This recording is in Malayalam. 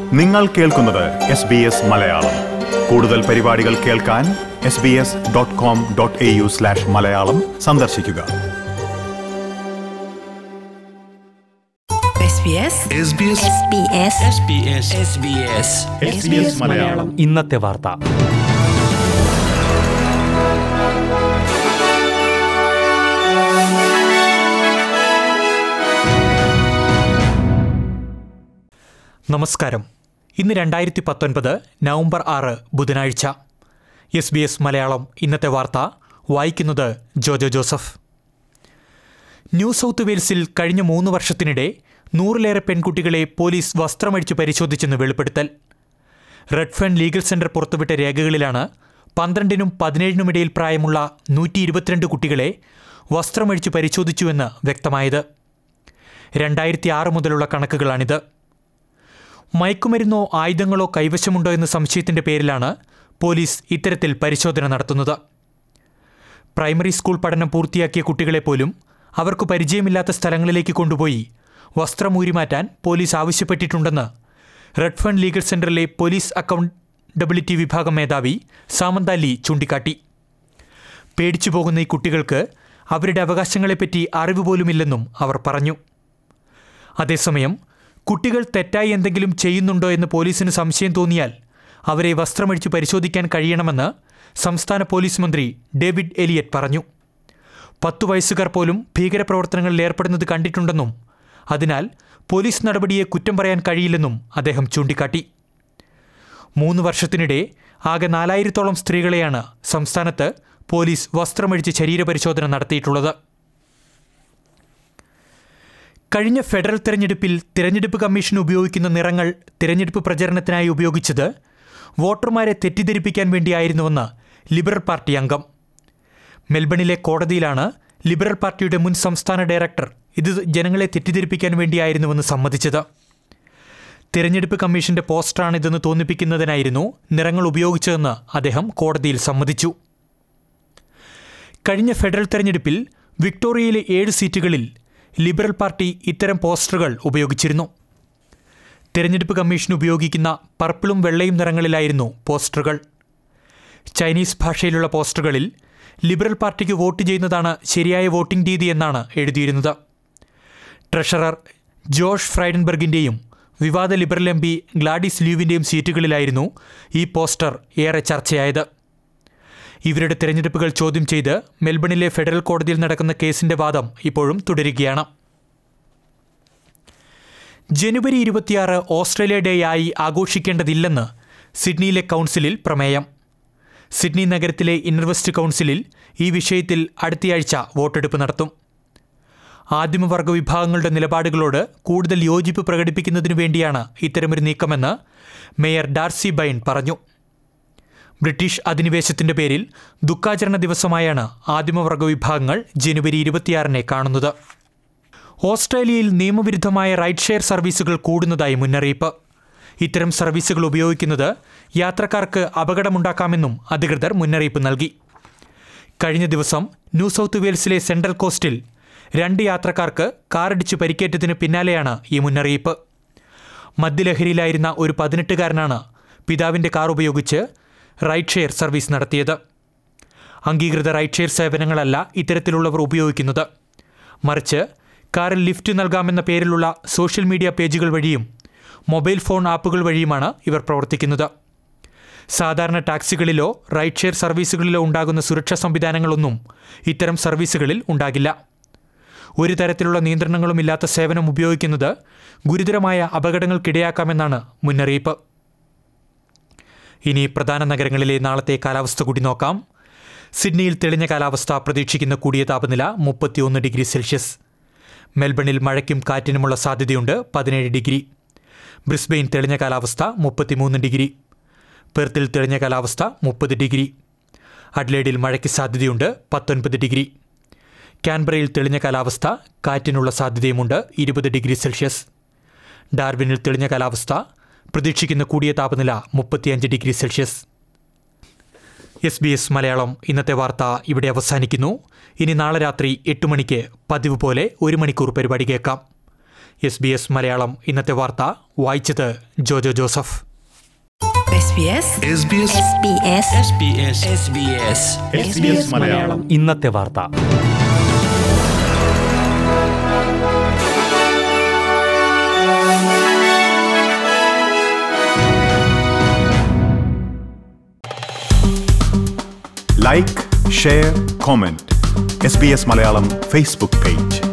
നിങ്ങൾ കേൾക്കുന്നത് എസ് ബി എസ് മലയാളം കൂടുതൽ പരിപാടികൾ കേൾക്കാൻ S B S dot com dot A U slash Malayalam സന്ദർശിക്കുക SBS SBS SBS SBS SBS Malayalam ഇന്നത്തെ വാർത്ത നമസ്കാരം ഇന്ന് രണ്ടായിരത്തി പത്തൊൻപത് നവംബർ ആറ് ബുധനാഴ്ച എസ് ബി എസ് മലയാളം ഇന്നത്തെ വാർത്ത വായിക്കുന്നത് ജോജോ ജോസഫ് ന്യൂ സൗത്ത് വെയിൽസിൽ കഴിഞ്ഞ മൂന്ന് വർഷത്തിനിടെ നൂറിലേറെ പെൺകുട്ടികളെ പോലീസ് വസ്ത്രമഴിച്ച് പരിശോധിച്ചെന്ന് വെളിപ്പെടുത്തൽ റെഡ്ഫൺ ലീഗൽ സെന്റർ പുറത്തുവിട്ട രേഖകളിലാണ് പന്ത്രണ്ടിനും പതിനേഴിനുമിടയിൽ പ്രായമുള്ള നൂറ്റി ഇരുപത്തിരണ്ട് കുട്ടികളെ വസ്ത്രമഴിച്ച് പരിശോധിച്ചുവെന്ന് വ്യക്തമായത് രണ്ടായിരത്തി ആറ് മുതലുള്ള കണക്കുകളാണിത് മയക്കുമരുന്നോ ആയുധങ്ങളോ കൈവശമുണ്ടോ എന്ന സംശയത്തിന്റെ പേരിലാണ് പോലീസ് ഇത്തരത്തിൽ പരിശോധന നടത്തുന്നത് പ്രൈമറി സ്കൂൾ പഠനം പൂർത്തിയാക്കിയ കുട്ടികളെ പോലും അവർക്ക് പരിചയമില്ലാത്ത സ്ഥലങ്ങളിലേക്ക് കൊണ്ടുപോയി വസ്ത്രം ഊരിമാറ്റാൻ പോലീസ് ആവശ്യപ്പെട്ടിട്ടുണ്ടെന്ന് റെഡ് ഫണ്ട് ലീഗൽ സെന്ററിലെ പോലീസ് അക്കൗണ്ടബിലിറ്റി വിഭാഗം മേധാവി സാമന്ത ലീ ചൂണ്ടിക്കാട്ടി പേടിച്ചു പോകുന്ന ഈ കുട്ടികൾക്ക് അവരുടെ അവകാശങ്ങളെപ്പറ്റി അറിവ് പോലുമില്ലെന്നും അവർ പറഞ്ഞു അതേസമയം കുട്ടികൾ തെറ്റായി എന്തെങ്കിലും ചെയ്യുന്നുണ്ടോ എന്ന് പോലീസിന് സംശയം തോന്നിയാൽ അവരെ വസ്ത്രമഴിച്ച് പരിശോധിക്കാൻ കഴിയണമെന്ന് സംസ്ഥാന പോലീസ് മന്ത്രി ഡേവിഡ് എലിയറ്റ് പറഞ്ഞു പത്തു വയസ്സുകാർ പോലും ഭീകരപ്രവർത്തനങ്ങളിൽ ഏർപ്പെടുന്നത് കണ്ടിട്ടുണ്ടെന്നും അതിനാൽ പോലീസ് നടപടിയെ കുറ്റം പറയാൻ കഴിയില്ലെന്നും അദ്ദേഹം ചൂണ്ടിക്കാട്ടി മൂന്ന് വർഷത്തിനിടെ ആകെ നാലായിരത്തോളം സ്ത്രീകളെയാണ് സംസ്ഥാനത്ത് പോലീസ് വസ്ത്രമഴിച്ച് ശരീരപരിശോധന നടത്തിയിട്ടുള്ളത് കഴിഞ്ഞ ഫെഡറൽ തെരഞ്ഞെടുപ്പിൽ തിരഞ്ഞെടുപ്പ് കമ്മീഷൻ ഉപയോഗിക്കുന്ന നിറങ്ങൾ തിരഞ്ഞെടുപ്പ് പ്രചരണത്തിനായി ഉപയോഗിച്ചത് വോട്ടർമാരെ തെറ്റിദ്ധരിപ്പിക്കാൻ വേണ്ടിയായിരുന്നുവെന്ന് ലിബറൽ പാർട്ടി അംഗം മെൽബണിലെ കോടതിയിലാണ് ലിബറൽ പാർട്ടിയുടെ മുൻ സംസ്ഥാന ഡയറക്ടർ ഇത് ജനങ്ങളെ തെറ്റിദ്ധരിപ്പിക്കാൻ വേണ്ടിയായിരുന്നുവെന്ന് സമ്മതിച്ചത് തിരഞ്ഞെടുപ്പ് കമ്മീഷന്റെ പോസ്റ്ററാണിതെന്ന് തോന്നിപ്പിക്കുന്നതിനായിരുന്നു നിറങ്ങൾ ഉപയോഗിച്ചതെന്ന് അദ്ദേഹം കോടതിയിൽ സമ്മതിച്ചു കഴിഞ്ഞ ഫെഡറൽ തെരഞ്ഞെടുപ്പിൽ വിക്ടോറിയയിലെ ഏഴ് സീറ്റുകളിൽ ലിബറൽ പാർട്ടി ഇത്തരം പോസ്റ്ററുകൾ ഉപയോഗിച്ചിരുന്നു തിരഞ്ഞെടുപ്പ് കമ്മീഷൻ ഉപയോഗിക്കുന്ന പർപ്പിളും വെള്ളയും നിറങ്ങളിലായിരുന്നു പോസ്റ്ററുകൾ ചൈനീസ് ഭാഷയിലുള്ള പോസ്റ്ററുകളിൽ ലിബറൽ പാർട്ടിക്ക് വോട്ട് ചെയ്യുന്നതാണ് ശരിയായ വോട്ടിംഗ് രീതി എന്നാണ് എഴുതിയിരുന്നത് ട്രഷറർ ജോഷ് ഫ്രൈഡൻബർഗിൻ്റെയും വിവാദ ലിബറൽ എം പി ഗ്ലാഡിസ് ലീവിൻ്റെയും സീറ്റുകളിലായിരുന്നു ഈ പോസ്റ്റർ ഏറെ ചർച്ചയായത് ഇവരുടെ തിരഞ്ഞെടുപ്പുകൾ ചോദ്യം ചെയ്ത് മെൽബണിലെ ഫെഡറൽ കോടതിയിൽ നടക്കുന്ന കേസിന്റെ വാദം ഇപ്പോഴും തുടരുകയാണ് ജനുവരി ഇരുപത്തിയാറ് ഓസ്ട്രേലിയ ഡേ ആയി ആഘോഷിക്കേണ്ടതില്ലെന്ന് സിഡ്നിയിലെ കൗൺസിലിൽ പ്രമേയം സിഡ്നി നഗരത്തിലെ ഇന്നർവെസ്റ്റ് കൗൺസിലിൽ ഈ വിഷയത്തിൽ അടുത്തയാഴ്ച വോട്ടെടുപ്പ് നടത്തും ആദിമവർഗ വിഭാഗങ്ങളുടെ നിലപാടുകളോട് കൂടുതൽ യോജിപ്പ് പ്രകടിപ്പിക്കുന്നതിനു വേണ്ടിയാണ് ഇത്തരമൊരു നീക്കമെന്ന് മേയർ ഡാർസി ബൈൻ പറഞ്ഞു ബ്രിട്ടീഷ് അധിനിവേശത്തിന്റെ പേരിൽ ദുഃഖാചരണ ദിവസമായാണ് ആദിമവർഗ വിഭാഗങ്ങൾ ജനുവരി ഇരുപത്തിയാറിനെ കാണുന്നത് ഓസ്ട്രേലിയയിൽ നിയമവിരുദ്ധമായ റൈഡ് ഷെയർ സർവീസുകൾ കൂടുന്നതായി മുന്നറിയിപ്പ് ഇത്തരം സർവീസുകൾ ഉപയോഗിക്കുന്നത് യാത്രക്കാർക്ക് അപകടമുണ്ടാക്കാമെന്നും അധികൃതർ മുന്നറിയിപ്പ് നൽകി കഴിഞ്ഞ ദിവസം ന്യൂ സൗത്ത് വെയിൽസിലെ സെൻട്രൽ കോസ്റ്റിൽ രണ്ട് യാത്രക്കാർക്ക് കാറിടിച്ച് പരിക്കേറ്റതിന് പിന്നാലെയാണ് ഈ മുന്നറിയിപ്പ് മദ്യലഹരിയിലായിരുന്ന ഒരു പതിനെട്ടുകാരനാണ് പിതാവിൻ്റെ കാർ ഉപയോഗിച്ച് റൈഡ് ഷെയർ സർവീസ് നടത്തിയത് അംഗീകൃത റൈഡ് ഷെയർ സേവനങ്ങളല്ല ഇത്തരത്തിലുള്ളവർ ഉപയോഗിക്കുന്നത് മറിച്ച് കാറിൽ ലിഫ്റ്റ് നൽകാമെന്ന പേരിലുള്ള സോഷ്യൽ മീഡിയ പേജുകൾ വഴിയും മൊബൈൽ ഫോൺ ആപ്പുകൾ വഴിയുമാണ് ഇവർ പ്രവർത്തിക്കുന്നത് സാധാരണ ടാക്സികളിലോ റൈഡ് ഷെയർ സർവീസുകളിലോ ഉണ്ടാകുന്ന സുരക്ഷാ സംവിധാനങ്ങളൊന്നും ഇത്തരം സർവീസുകളിൽ ഉണ്ടാകില്ല ഒരു തരത്തിലുള്ള നിയന്ത്രണങ്ങളും ഇല്ലാത്ത സേവനം ഉപയോഗിക്കുന്നത് ഗുരുതരമായ അപകടങ്ങൾക്കിടയാക്കാമെന്നാണ് മുന്നറിയിപ്പ് ഇനി പ്രധാന നഗരങ്ങളിലെ നാളത്തെ കാലാവസ്ഥ കൂടി നോക്കാം സിഡ്നിയിൽ തെളിഞ്ഞ കാലാവസ്ഥ പ്രതീക്ഷിക്കുന്ന കൂടിയ താപനില മുപ്പത്തിയൊന്ന് ഡിഗ്രി സെൽഷ്യസ് മെൽബണിൽ മഴയ്ക്കും കാറ്റിനുമുള്ള സാധ്യതയുണ്ട് പതിനേഴ് ഡിഗ്രി ബ്രിസ്ബെയിൻ തെളിഞ്ഞ കാലാവസ്ഥ മുപ്പത്തിമൂന്ന് ഡിഗ്രി പെർത്തിൽ തെളിഞ്ഞ കാലാവസ്ഥ മുപ്പത് ഡിഗ്രി അഡ്ലേഡിൽ മഴയ്ക്ക് സാധ്യതയുണ്ട് പത്തൊൻപത് ഡിഗ്രി കാൻബറയിൽ തെളിഞ്ഞ കാലാവസ്ഥ കാറ്റിനുള്ള സാധ്യതയുമുണ്ട് ഇരുപത് ഡിഗ്രി സെൽഷ്യസ് ഡാർവിനിൽ തെളിഞ്ഞ കാലാവസ്ഥ പ്രതീക്ഷിക്കുന്ന കൂടിയ താപനില മുപ്പത്തിയഞ്ച് degree Celsius S B S Malayalam ഇന്നത്തെ വാർത്ത ഇവിടെ അവസാനിക്കുന്നു ഇനി നാളെ രാത്രി എട്ട് മണിക്ക് പതിവ് പോലെ ഒരു മണിക്കൂർ പരിപാടി കേൾക്കാം എസ് ബി എസ് മലയാളം ഇന്നത്തെ വാർത്ത വായിച്ചത് Jojo Joseph SBS SBS SBS SBS SBS SBS Malayalam ഇന്നത്തെ വാർത്ത like share comment S B S Malayalam Facebook page